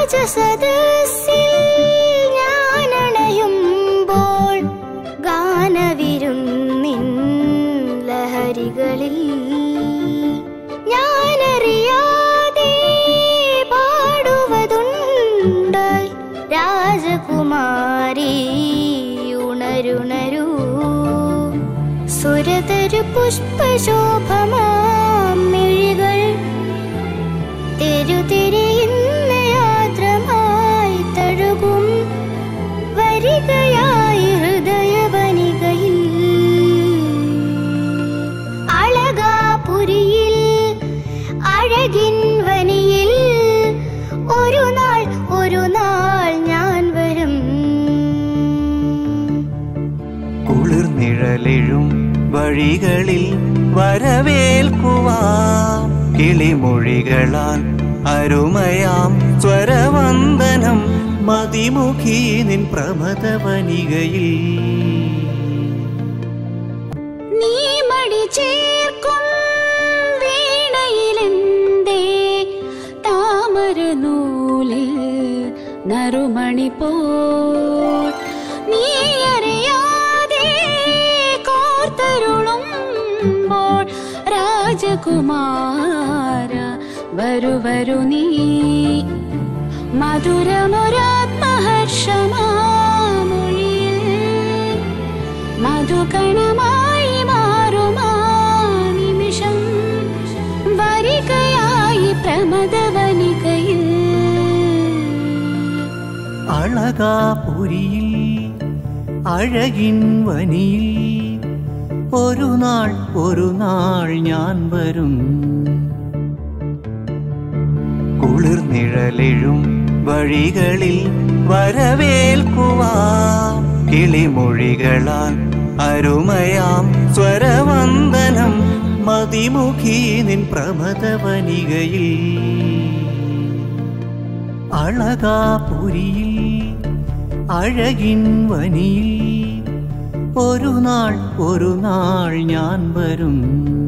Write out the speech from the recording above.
രാജസദസ്സിൽ ഞാനണയുമ്പോൾ ഗാനവിരുന്നിൻ ലഹരികളിൽ ഞാനറിയാതെ പാടുവതുണ്ടായി രാജകുമാരി ഉണരുണരൂ സുരതരു പുഷ്പശോഭമാം മിഴികൾ തെരുതിരിയുന്ന യാത്രമായി തഴുകും വരികയായി ഹൃദയവനികയിൽ അളകാപുരിയിൽ അഴകിൻ വനിയിൽ ഒരു നാൾ ഒരു നാൾ ഞാൻ വരും കുളിർനിഴലെഴും വഴികളിൽ വരവേൽക്കുവാൻ കിളിമൊഴികളാൽ അരുമയാം സ്വരവന്ദനം മതിമുഖി നിൻ പ്രമദവനികയിൽ നീ മടി ചേർക്കും വീണയിലെന്തേ താമര നൂലിൽ നറുമണി പോൽ നീ അറിയാതെ കോർത്തരുളുമ്പോൾ രാജകുമാര വരു വരു നീ മധുരമൊരാത്മഹർഷമാമൊഴിയിൽ മധുകണമായി മാറുമാ നിമിഷം വരികയായി പ്രമദവനികയിൽ അളകാപുരിയിൽ അഴകിൻ വനിയിൽ ഒരു നാൾ ഒരു നാൾ ഞാൻ വരും കുളിർനിഴലെഴും വഴികളിൽ വരവേൽക്കുവാൻ കിളിമൊഴികളാൽ അരുമയാം സ്വരവന്ദനം മതിമുഖി നിൻ പ്രമദവനികയിൽ അളകാപുരിയിൽ അഴകിൻ വനിയിൽ ഒരു നാൾ ഒരു നാൾ ഞാൻ വരും